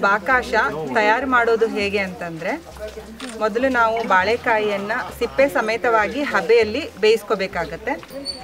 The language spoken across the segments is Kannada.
ಬಾಕಾಶ ತಯಾರು ಮಾಡೋದು ಹೇಗೆ ಅಂತಂದರೆ ಮೊದಲು ನಾವು ಬಾಳೆಕಾಯಿಯನ್ನು ಸಿಪ್ಪೆ ಸಮೇತವಾಗಿ ಹಬೆಯಲ್ಲಿ ಬೇಯಿಸ್ಕೋಬೇಕಾಗತ್ತೆ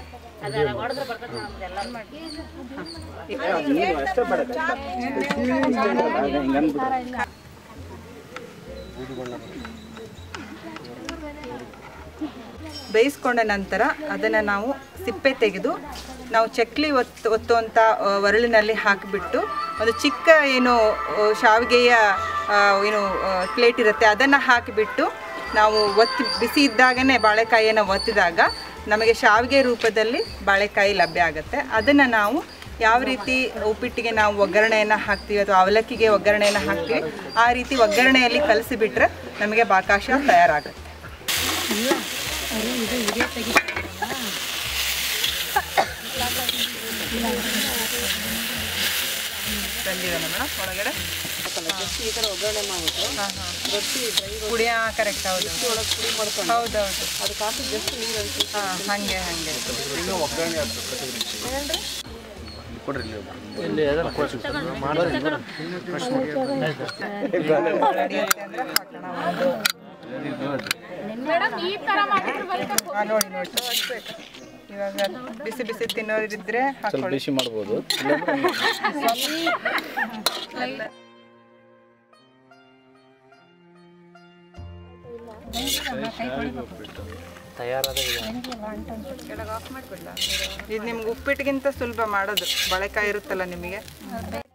ಬೇಯಿಸ್ಕೊಂಡ ನಂತರ ಅದನ್ನು ನಾವು ಸಿಪ್ಪೆ ತೆಗೆದು ನಾವು ಚಕ್ಲಿ ಒತ್ತು ಒತ್ತುವಂಥ ಆ, ಒರಳಿನಲ್ಲಿ ಹಾಕಿಬಿಟ್ಟು ಒಂದು ಚಿಕ್ಕ ಏನು ಆ, ಶಾವಿಗೆಯ ಆ, ಏನು ಪ್ಲೇಟ್ ಇರುತ್ತೆ ಅದನ್ನು ಹಾಕಿಬಿಟ್ಟು ನಾವು ಒತ್ತಿ ಬಿಸಿ ಇದ್ದಾಗನೇ ಬಾಳೆಕಾಯಿಯನ್ನು ಒತ್ತಿದಾಗ ನಮಗೆ ಶಾವಿಗೆ ರೂಪದಲ್ಲಿ ಬಾಳೆಕಾಯಿ ಲಭ್ಯ ಆಗುತ್ತೆ ಅದನ್ನು ನಾವು ಯಾವ ರೀತಿ ಉಪ್ಪಿಟ್ಟಿಗೆ ನಾವು ಒಗ್ಗರಣೆಯನ್ನು ಹಾಕ್ತೀವಿ ಅಥವಾ ಅವಲಕ್ಕಿಗೆ ಒಗ್ಗರಣೆಯನ್ನು ಹಾಕ್ತೀವಿ ಆ ರೀತಿ ಒಗ್ಗರಣೆಯಲ್ಲಿ ಕಲಸಿಬಿಟ್ರೆ ನಮಗೆ ಬಾಕಾಶ ತಯಾರಾಗುತ್ತೆ ಬಂದಿದೆ ಮೇಡಮ್ ಒಳಗಡೆ ಈ ಥರ ಒಗ್ಗರಣೆ ಮಾಡ್ಬಿಟ್ಟು ಹಾಂ ಹಾಂ ರೊಟ್ಟಿ ಡ್ರೈ ಪುಡಿ ಕರೆಕ್ಟ್ ಹೌದು ಒಳಗೆ ಪುಡಿ ಮಾಡ್ಕೊಂಡು ಹೌದೌದು ಅದಕ್ಕೆ ಹಾಕಿ ಜಸ್ಟ್ ನೀರು ಹಂಚಿ ಹಾಂ ಹಾಗೆ ಹಾಗೆ ನಡೆಯುತ್ತೆ ಅಂದ್ರೆ ಹಾಕೋಣ ಒಂದು ಹಾಂ ನೋಡಿ ನೋಡಿ ಇವಾಗ ಬಿಸಿ ಬಿಸಿ ತಿನ್ನೋರಿದ್ರೆ ಹಾಕೊಳ್ಳಿ ಬಿಸಿ ಮಾಡ್ಬೋದು ಇದು ನಿಮ್ಗೆ ಉಪ್ಪಿಟ್ಟಿಗಿಂತ ಸುಲಭ ಮಾಡೋದು ಬಾಳೆಕಾಯಿ ಇರುತ್ತಲ್ಲ ನಿಮಗೆ